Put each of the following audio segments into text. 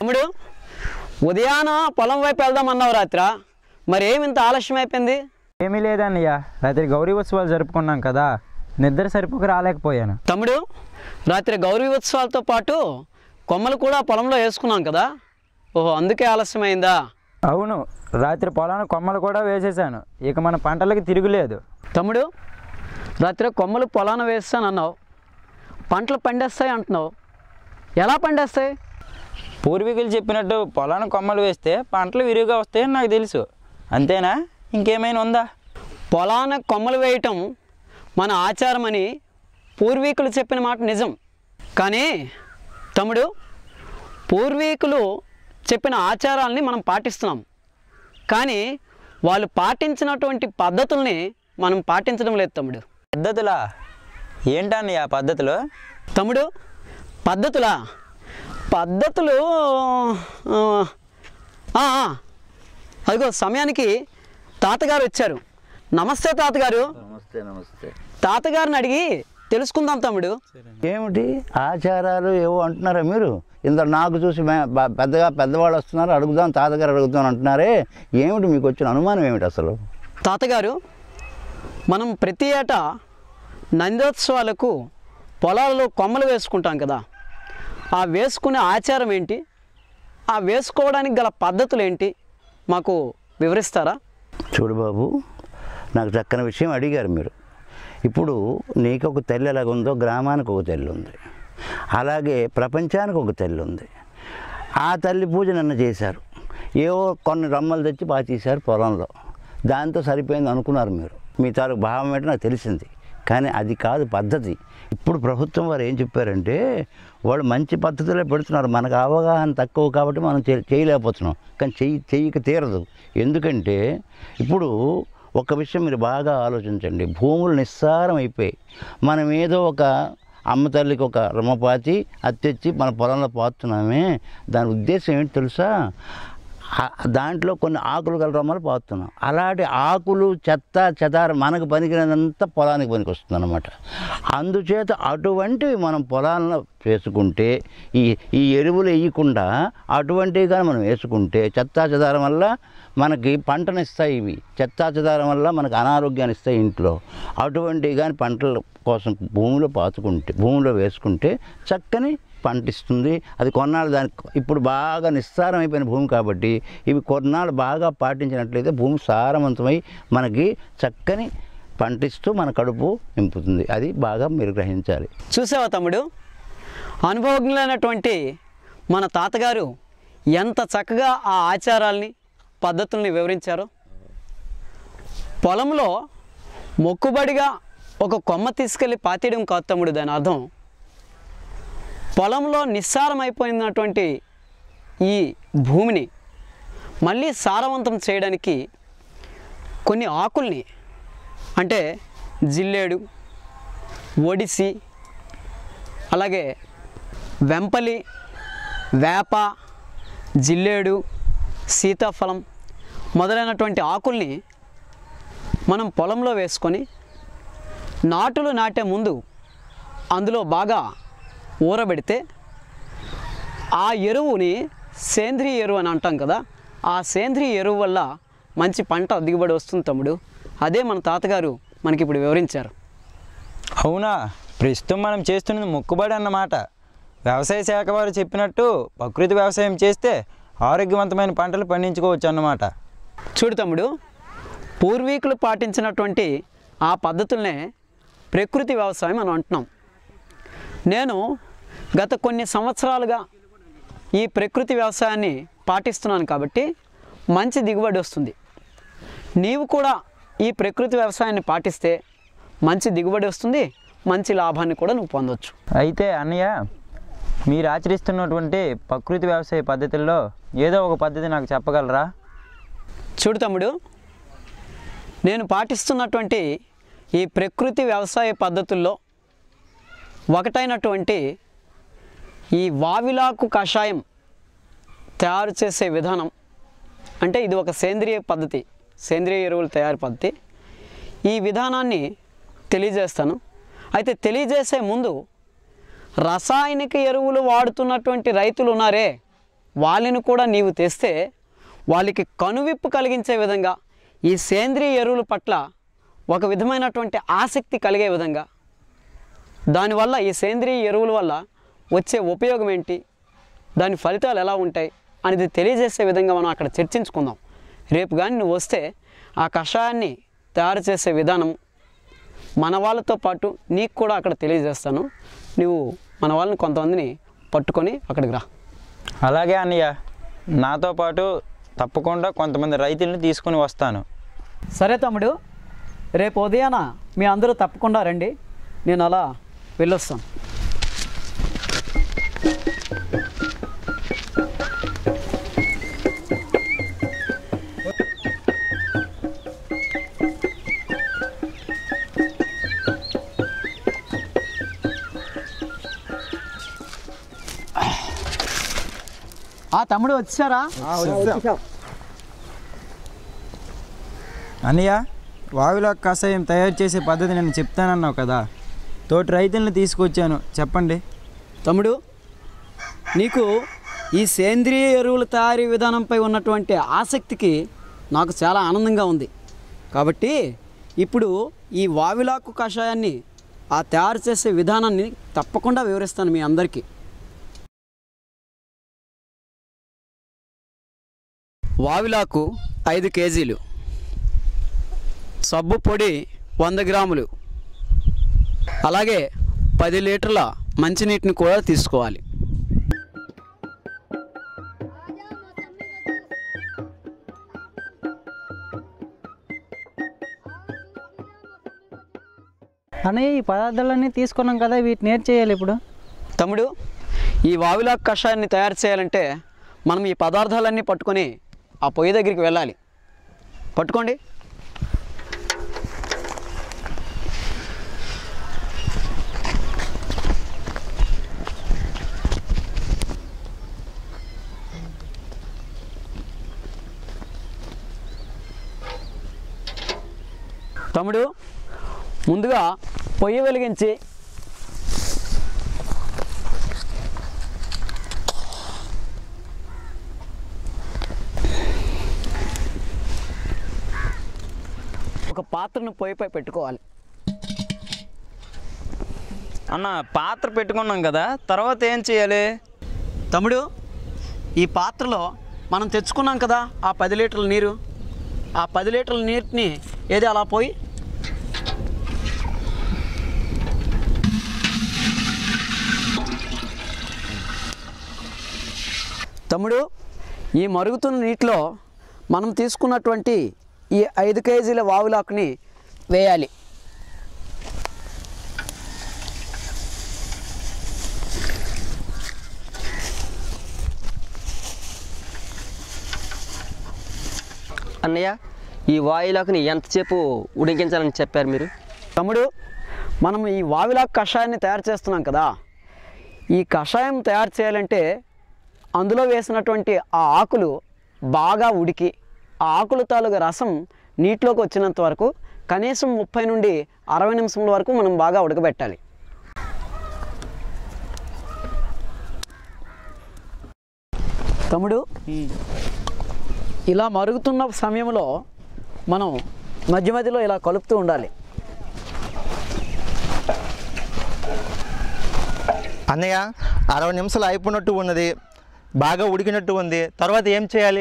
తమ్ముడు ఉదయాన పొలం వైపు వెళ్దామన్నావు రాత్రా మరి ఏమి ఇంత ఆలస్యం అయిపోయింది ఏమీ లేదన్నయ్య రాత్రి గౌరీ ఉత్సవాలు జరుపుకున్నాం కదా నిద్ర సరిపోక రాలేకపోయాను తమ్ముడు రాత్రి గౌరీ ఉత్సవాలతో పాటు కొమ్మలు కూడా పొలంలో వేసుకున్నాం కదా ఓహో అందుకే ఆలస్యమైందా అవును రాత్రి పొలాన కొమ్మలు కూడా వేసేసాను ఇక మన పంటలకి తిరుగులేదు తమ్ముడు రాత్రి కొమ్మలు పొలాన వేస్తానన్నావు పంటలు పండేస్తాయి అంటున్నావు ఎలా పండేస్తాయి పూర్వీకులు చెప్పినట్టు పొలాన కొమ్మలు వేస్తే పంటలు విరివిగా వస్తాయని నాకు తెలుసు అంతేనా ఇంకేమైనా ఉందా పొలాన కొమ్మలు వేయటం మన ఆచారం అని పూర్వీకులు చెప్పిన మాట నిజం కానీ తమ్ముడు పూర్వీకులు చెప్పిన ఆచారాల్ని మనం పాటిస్తున్నాం కానీ వాళ్ళు పాటించినటువంటి పద్ధతుల్ని మనం పాటించడం లేదు తమ్ముడు పద్ధతులా ఏంటన్నయ్య ఆ పద్ధతులు తమ్ముడు పద్ధతులా పద్ధతులు ఆ, ఆ, ఆ. అదిగో సమయానికి తాతగారు వచ్చారు నమస్తే తాతగారు నమస్తే నమస్తే తాతగారిని అడిగి తెలుసుకుందాం తమ్ముడు ఏమిటి ఆచారాలు ఏవో అంటున్నారా మీరు ఇంత నాకు చూసి మే- బ- పెద్దగా పెద్దవాళ్ళు వస్తున్నారు అడుగుదాం తాతగారు అడుగుదాం అంటున్నారే ఏమిటి మీకు వచ్చిన అనుమానం ఏమిటి అసలు తాతగారు మనం ప్రతి ఏటా నందోత్సవాలకు పొలాలలో కొమ్మలు వేసుకుంటాం కదా ఆ వేసుకునే ఆచారం ఏంటి ఆ వేసుకోవడానికి గల పద్ధతులు ఏంటి మాకు వివరిస్తారా చూడు బాబు నాకు చక్కని విషయం అడిగారు మీరు ఇప్పుడు నీకు ఒక తల్లి ఎలాగ ఉందో గ్రామానికి ఒక తల్లి ఉంది అలాగే ప్రపంచానికి ఒక తల్లి ఉంది ఆ తల్లి పూజ నన్ను చేశారు ఏవో కొన్ని రమ్మలు తెచ్చి బాగా తీశారు పొలంలో దాంతో సరిపోయింది అనుకున్నారు మీరు మీ తాలూకు భావం ఏంటో నాకు తెలిసింది కానీ అది కాదు పద్ధతి ఇప్పుడు ప్రభుత్వం వారు ఏం చెప్పారంటే వాళ్ళు మంచి పద్ధతిలో పెడుతున్నారు మనకు అవగాహన తక్కువ కాబట్టి మనం చే- చేయలేకపోతున్నాం కానీ చెయ్యి చెయ్యక తీరదు ఎందుకంటే ఇప్పుడు ఒక విషయం మీరు బాగా ఆలోచించండి భూములు నిస్సారం అయిపోయి మనం ఏదో ఒక అమ్మ తల్లికి ఒక రమ్మపాతి అది తెచ్చి మన పొలంలో పాతున్నామే దాని ఉద్దేశం ఏంటి తెలుసా ఆ- దాంట్లో కొన్ని ఆకులు గల రమ్మలు పాతున్నాం అలాంటి ఆకులు చెత్త చెదారం మనకు పనికినంత పొలానికి పనికి వస్తుంది అనమాట అందుచేత అటువంటివి మనం పొలాల్లో వేసుకుంటే ఈ ఈ ఎరువులు వేయకుండా అటువంటివి కానీ మనం వేసుకుంటే చెత్తా చెదారం వల్ల మనకి పంటనిస్తాయి ఇవి చెత్తా చెదారం వల్ల మనకు అనారోగ్యాన్ని ఇస్తాయి ఇంట్లో అటువంటివి కానీ పంటల కోసం భూమిలో పాతుకుంటే భూమిలో వేసుకుంటే చక్కని పంటిస్తుంది అది కొన్నాళ్ళు దానికి ఇప్పుడు బాగా నిస్సారం అయిపోయిన భూమి కాబట్టి ఇవి కొన్నాళ్ళు బాగా పాటించినట్లయితే భూమి సారవంతమై మనకి చక్కని పంటిస్తూ మన కడుపు నింపుతుంది అది బాగా మీరు గ్రహించాలి చూసావా తమ్ముడు అనుభవజ్ఞులైనటువంటి మన తాతగారు ఎంత చక్కగా ఆ ఆచారాల్ని పద్ధతుల్ని వివరించారో పొలంలో మొక్కుబడిగా ఒక కొమ్మ తీసుకెళ్ళి పాతేయడం కాదు తమ్ముడు దాని అర్థం పొలంలో నిస్సారమైపోయినటువంటి ఈ భూమిని మళ్ళీ సారవంతం చేయడానికి కొన్ని ఆకుల్ని అంటే జిల్లేడు ఒడిసి అలాగే వెంపలి వేప జిల్లేడు సీతాఫలం మొదలైనటువంటి ఆకుల్ని మనం పొలంలో వేసుకొని నాటులు నాటే ముందు అందులో బాగా ఊరబెడితే ఆ ఎరువుని సేంద్రియ ఎరువు అని అంటాం కదా ఆ సేంద్రియ ఎరువు వల్ల మంచి పంట దిగుబడి వస్తుంది తమ్ముడు అదే మన తాతగారు మనకి ఇప్పుడు వివరించారు అవునా ప్రస్తుతం మనం చేస్తున్నది మొక్కుబడి అన్నమాట వ్యవసాయ శాఖ వారు చెప్పినట్టు ప్రకృతి వ్యవసాయం చేస్తే ఆరోగ్యవంతమైన పంటలు పండించుకోవచ్చు అన్నమాట చూడు తమ్ముడు పూర్వీకులు పాటించినటువంటి ఆ పద్ధతులనే ప్రకృతి వ్యవసాయం అని అంటున్నాం నేను గత కొన్ని సంవత్సరాలుగా ఈ ప్రకృతి వ్యవసాయాన్ని పాటిస్తున్నాను కాబట్టి మంచి దిగుబడి వస్తుంది నీవు కూడా ఈ ప్రకృతి వ్యవసాయాన్ని పాటిస్తే మంచి దిగుబడి వస్తుంది మంచి లాభాన్ని కూడా నువ్వు పొందొచ్చు అయితే అన్నయ్య మీరు ఆచరిస్తున్నటువంటి ప్రకృతి వ్యవసాయ పద్ధతుల్లో ఏదో ఒక పద్ధతి నాకు చెప్పగలరా చూడు తమ్ముడు నేను పాటిస్తున్నటువంటి ఈ ప్రకృతి వ్యవసాయ పద్ధతుల్లో ఒకటైనటువంటి ఈ వావిలాకు కషాయం తయారు చేసే విధానం అంటే ఇది ఒక సేంద్రియ పద్ధతి సేంద్రియ ఎరువుల తయారు పద్ధతి ఈ విధానాన్ని తెలియజేస్తాను అయితే తెలియజేసే ముందు రసాయనిక ఎరువులు వాడుతున్నటువంటి రైతులు ఉన్నారే వాళ్ళని కూడా నీవు తెస్తే వాళ్ళకి కనువిప్పు కలిగించే విధంగా ఈ సేంద్రియ ఎరువుల పట్ల ఒక విధమైనటువంటి ఆసక్తి కలిగే విధంగా దానివల్ల ఈ సేంద్రియ ఎరువుల వల్ల వచ్చే ఉపయోగం ఏంటి దాని ఫలితాలు ఎలా ఉంటాయి అనేది తెలియజేసే విధంగా మనం అక్కడ చర్చించుకుందాం రేపు కానీ నువ్వు వస్తే ఆ కషాయాన్ని తయారు చేసే విధానం మన వాళ్ళతో పాటు నీకు కూడా అక్కడ తెలియజేస్తాను నువ్వు మన వాళ్ళని కొంతమందిని పట్టుకొని అక్కడికి రా అలాగే అన్నయ్య నాతో పాటు తప్పకుండా కొంతమంది రైతుల్ని తీసుకొని వస్తాను సరే తమ్ముడు రేపు ఉదయాన మీ అందరూ తప్పకుండా రండి నేను అలా వెళ్ళొస్తాను ఆ తమ్ముడు వచ్చారా అన్నయ్య వావిలో కషాయం తయారు చేసే పద్ధతి నేను చెప్తానన్నావు కదా తోటి రైతుల్ని తీసుకొచ్చాను చెప్పండి తమ్ముడు నీకు ఈ సేంద్రియ ఎరువుల తయారీ విధానంపై ఉన్నటువంటి ఆసక్తికి నాకు చాలా ఆనందంగా ఉంది కాబట్టి ఇప్పుడు ఈ వావిలాకు కషాయాన్ని ఆ తయారు చేసే విధానాన్ని తప్పకుండా వివరిస్తాను మీ అందరికీ వావిలాకు ఐదు కేజీలు సబ్బు పొడి వంద గ్రాములు అలాగే పది లీటర్ల మంచినీటిని కూడా తీసుకోవాలి అన్నయ్య ఈ పదార్థాలన్నీ తీసుకున్నాం కదా వీటిని ఏం చేయాలి ఇప్పుడు తమ్ముడు ఈ వావిలాకు కషాయాన్ని తయారు చేయాలంటే మనం ఈ పదార్థాలన్నీ పట్టుకొని ఆ పొయ్యి దగ్గరికి వెళ్ళాలి పట్టుకోండి తమ్ముడు ముందుగా పొయ్యి వెలిగించి ఒక పాత్రను పొయ్యిపై పెట్టుకోవాలి అన్న పాత్ర పెట్టుకున్నాం కదా తర్వాత ఏం చేయాలి తమ్ముడు ఈ పాత్రలో మనం తెచ్చుకున్నాం కదా ఆ పది లీటర్ల నీరు ఆ పది లీటర్ల నీటిని ఏది అలా పోయి తమ్ముడు ఈ మరుగుతున్న నీటిలో మనం తీసుకున్నటువంటి ఈ ఐదు కేజీల వావులాకుని వేయాలి అన్నయ్య ఈ వాయులాకుని ఎంతసేపు ఉడికించాలని చెప్పారు మీరు తమ్ముడు మనం ఈ వావిలాక్ కషాయాన్ని తయారు చేస్తున్నాం కదా ఈ కషాయం తయారు చేయాలంటే అందులో వేసినటువంటి ఆ ఆకులు బాగా ఉడికి ఆ ఆకుల తాలూకు రసం నీటిలోకి వచ్చినంత వరకు కనీసం ముప్పై నుండి అరవై నిమిషముల వరకు మనం బాగా ఉడకబెట్టాలి తమ్ముడు ఇలా మరుగుతున్న సమయంలో మనం మధ్య మధ్యలో ఇలా కలుపుతూ ఉండాలి అన్నయ్య అరవై నిమిషాలు అయిపోయినట్టు ఉన్నది బాగా ఉడికినట్టు ఉంది తర్వాత ఏం చేయాలి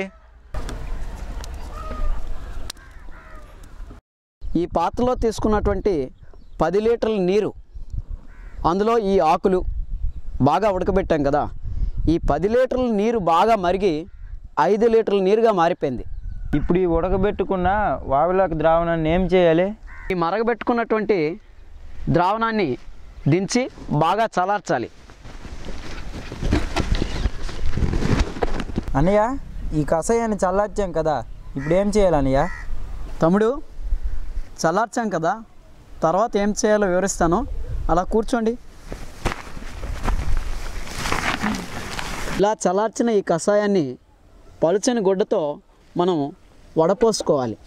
ఈ పాత్రలో తీసుకున్నటువంటి పది లీటర్ల నీరు అందులో ఈ ఆకులు బాగా ఉడకబెట్టాం కదా ఈ పది లీటర్ల నీరు బాగా మరిగి ఐదు లీటర్ల నీరుగా మారిపోయింది ఇప్పుడు ఈ ఉడకబెట్టుకున్న వావిలాకు ద్రావణాన్ని ఏం చేయాలి ఈ మరగబెట్టుకున్నటువంటి ద్రావణాన్ని దించి బాగా చల్లార్చాలి అన్నయ్య ఈ కషాయాన్ని చల్లార్చాం కదా ఇప్పుడు ఏం చేయాలి అన్నయ్య తమ్ముడు చల్లార్చాం కదా తర్వాత ఏం చేయాలో వివరిస్తాను అలా కూర్చోండి ఇలా చల్లార్చిన ఈ కషాయాన్ని పలుచని గుడ్డతో మనం వడపోసుకోవాలి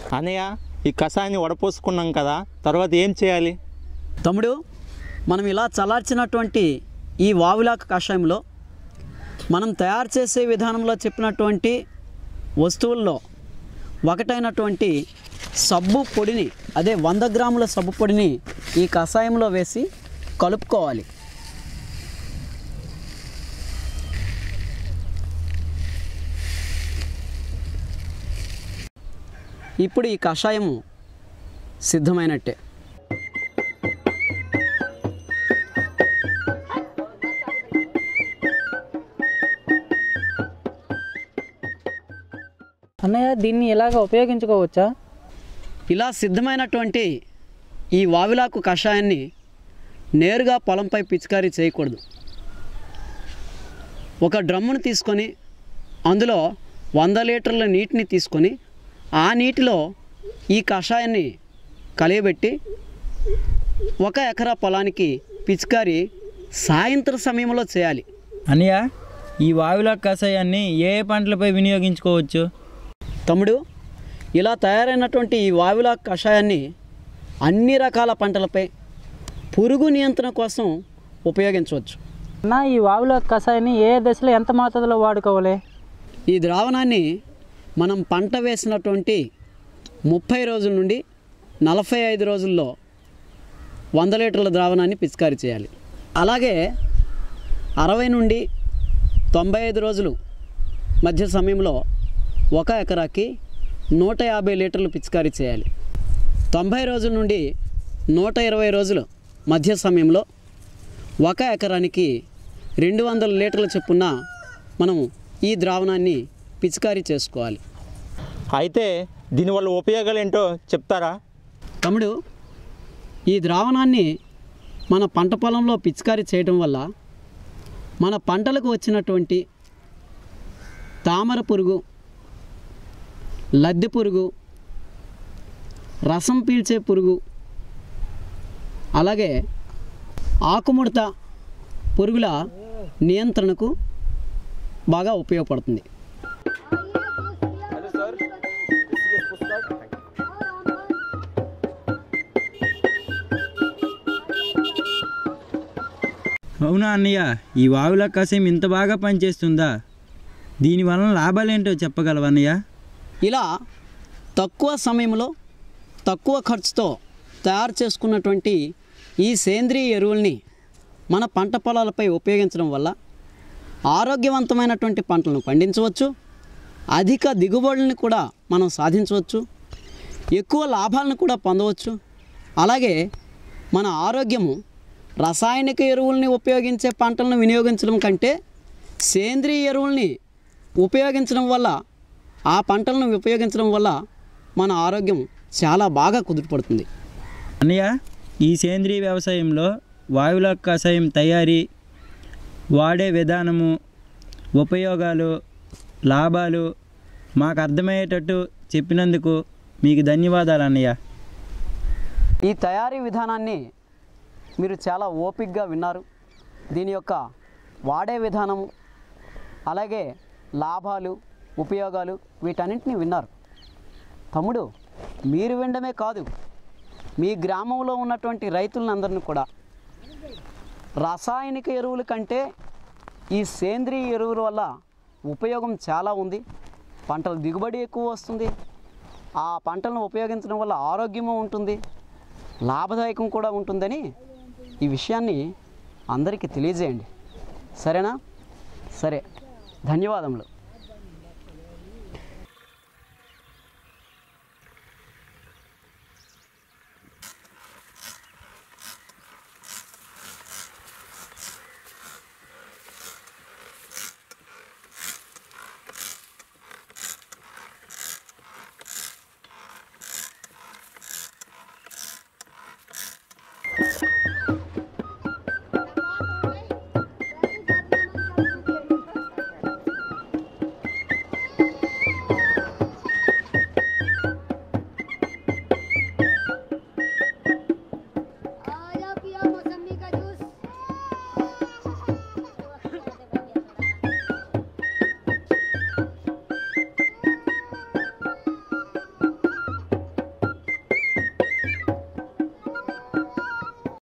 అన్నయ్య ఈ కషాయాన్ని వడపోసుకున్నాం కదా తర్వాత ఏం చేయాలి తమ్ముడు మనం ఇలా చల్లార్చినటువంటి ఈ వావులాక కషాయంలో మనం తయారు చేసే విధానంలో చెప్పినటువంటి వస్తువుల్లో ఒకటైనటువంటి సబ్బు పొడిని అదే వంద గ్రాముల సబ్బు పొడిని ఈ కషాయంలో వేసి కలుపుకోవాలి ఇప్పుడు ఈ కషాయము సిద్ధమైనట్టే అన్నయ్య దీన్ని ఇలాగ ఉపయోగించుకోవచ్చా ఇలా సిద్ధమైనటువంటి ఈ వావిలాకు కషాయాన్ని నేరుగా పొలంపై పిచికారీ చేయకూడదు ఒక డ్రమ్మును తీసుకొని అందులో వంద లీటర్ల నీటిని తీసుకొని ఆ నీటిలో ఈ కషాయాన్ని కలియబెట్టి ఒక ఎకరా పొలానికి పిచికారీ సాయంత్రం సమయంలో చేయాలి అన్నయ్య ఈ వాయుల కషాయాన్ని ఏ ఏ పంటలపై వినియోగించుకోవచ్చు తమ్ముడు ఇలా తయారైనటువంటి ఈ వావిలా కషాయాన్ని అన్ని రకాల పంటలపై పురుగు నియంత్రణ కోసం ఉపయోగించవచ్చు అన్న ఈ వావుల కషాయాన్ని ఏ దశలో ఎంత మోతాదులో వాడుకోవాలి ఈ ద్రావణాన్ని మనం పంట వేసినటువంటి ముప్పై రోజుల నుండి నలభై ఐదు రోజుల్లో వంద లీటర్ల ద్రావణాన్ని పిచికారీ చేయాలి అలాగే అరవై నుండి తొంభై ఐదు రోజులు మధ్య సమయంలో ఒక ఎకరాకి నూట యాభై లీటర్లు పిచికారీ చేయాలి తొంభై రోజుల నుండి నూట ఇరవై రోజులు మధ్య సమయంలో ఒక ఎకరానికి రెండు వందల లీటర్ల చొప్పున మనం ఈ ద్రావణాన్ని పిచికారీ చేసుకోవాలి అయితే దీనివల్ల ఉపయోగాలు ఏంటో చెప్తారా తమ్ముడు ఈ ద్రావణాన్ని మన పంట పొలంలో పిచికారీ చేయడం వల్ల మన పంటలకు వచ్చినటువంటి తామర పురుగు లద్దె పురుగు రసం పీల్చే పురుగు అలాగే ఆకుముడత పురుగుల నియంత్రణకు బాగా ఉపయోగపడుతుంది అవునా అన్నయ్య ఈ వాయుల కషాయం ఇంత బాగా పనిచేస్తుందా దీనివలన లాభాలేంటో చెప్పగలవా అన్నయ్య ఇలా తక్కువ సమయంలో తక్కువ ఖర్చుతో తయారు చేసుకున్నటువంటి ఈ సేంద్రియ ఎరువుల్ని మన పంట పొలాలపై ఉపయోగించడం వల్ల ఆరోగ్యవంతమైనటువంటి పంటలను పండించవచ్చు అధిక దిగుబడులను కూడా మనం సాధించవచ్చు ఎక్కువ లాభాలను కూడా పొందవచ్చు అలాగే మన ఆరోగ్యము రసాయనిక ఎరువుల్ని ఉపయోగించే పంటలను వినియోగించడం కంటే సేంద్రియ ఎరువుల్ని ఉపయోగించడం వల్ల ఆ పంటలను ఉపయోగించడం వల్ల మన ఆరోగ్యం చాలా బాగా కుదుటపడుతుంది అన్నయ్య ఈ సేంద్రీయ వ్యవసాయంలో వాయుల కషాయం తయారీ వాడే విధానము ఉపయోగాలు లాభాలు మాకు అర్థమయ్యేటట్టు చెప్పినందుకు మీకు ధన్యవాదాలు అన్నయ్య ఈ తయారీ విధానాన్ని మీరు చాలా ఓపికగా విన్నారు దీని యొక్క వాడే విధానము అలాగే లాభాలు ఉపయోగాలు వీటన్నింటినీ విన్నారు తమ్ముడు మీరు వినడమే కాదు మీ గ్రామంలో ఉన్నటువంటి రైతులందరినీ కూడా రాసాయనిక ఎరువుల కంటే ఈ సేంద్రియ ఎరువుల వల్ల ఉపయోగం చాలా ఉంది పంటల దిగుబడి ఎక్కువ వస్తుంది ఆ పంటలను ఉపయోగించడం వల్ల ఆరోగ్యము ఉంటుంది లాభదాయకం కూడా ఉంటుందని ఈ విషయాన్ని అందరికీ తెలియజేయండి సరేనా సరే ధన్యవాదములు